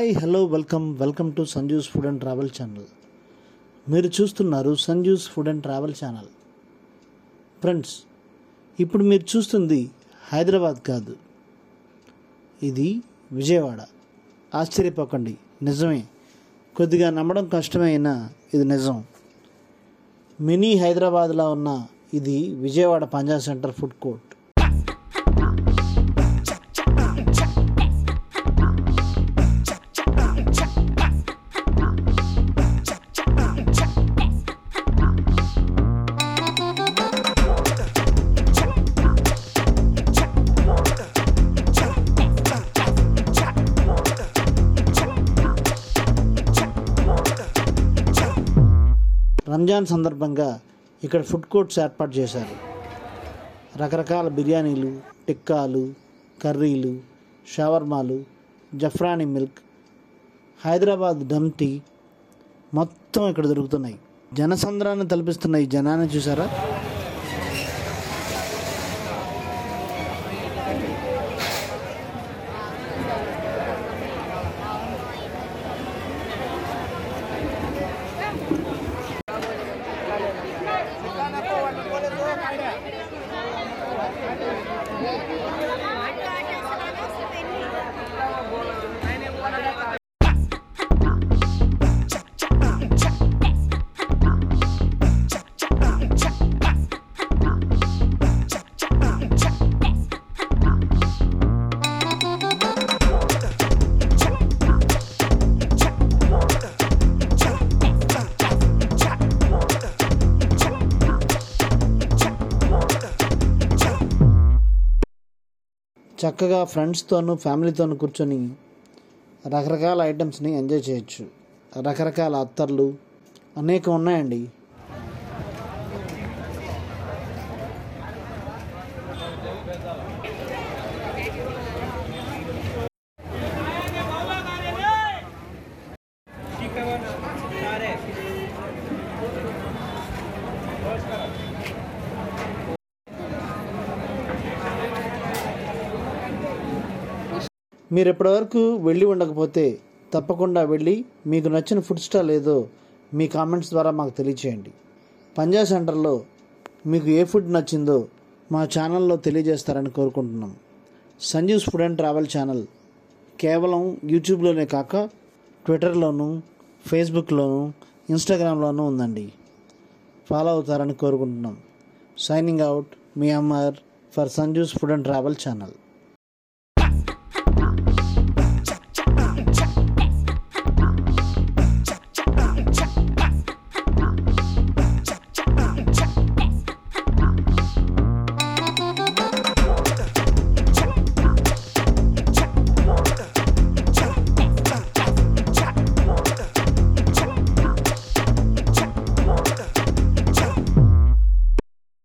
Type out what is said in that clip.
hi hello welcome welcome to Sanju's food and travel channel మీరు చూస్తున్నారు Sanju's food and travel channel friends ఇప్పుడు మీరు చూస్తుంది హైదరాబాద్ కాదు ఇది విజయవాడ ఆశ్చర్యపోకండి నిజమే కొద్దిగా నమ్మడం కష్టమైన ఇది నిజం మినీ హైదరాబాద్లో ఉన్న ఇది Vijayawada Panja center food court Ramzan సందర్భంగా ఇక్కడ ఫుడ్ కోర్ట్స్ ఏర్పాటు చేశారు రకరకాల బిర్యానీలు టిక్కాలు కర్రీలు షవర్మాలు జఫ్రానీ మిల్క్ హైదరాబాద్ డమ్ టీ మొత్తం ఇక్కడ దొరుకుతున్నాయి జనసంద్రాన్ని తలపిస్తున్న ఈ జనాన్ని చూసారా చక్కగా ఫ్రెండ్స్తోనూ ఫ్యామిలీతోనూ కూర్చొని రకరకాల ఐటమ్స్ని ఎంజాయ్ చేయొచ్చు రకరకాల అత్తర్లు అనేకం ఉన్నాయండి మీరు ఇప్పటివరకు వెళ్ళి ఉండకపోతే తప్పకుండా వెళ్ళి మీకు నచ్చిన ఫుడ్ స్టాల్ ఏదో మీ కామెంట్స్ ద్వారా మాకు తెలియచేయండి పంజా సెంటర్లో మీకు ఏ ఫుడ్ నచ్చిందో మా ఛానల్లో తెలియజేస్తారని కోరుకుంటున్నాం Sanjeev's food and travel channel కేవలం యూట్యూబ్లోనే కాక ట్విట్టర్లోను ఫేస్బుక్లోను ఇన్స్టాగ్రామ్లోనూ ఉందండి ఫాలో అవుతారని కోరుకుంటున్నాం సైనింగ్ అవుట్ మీ Ammar for Sanju's food and travel channel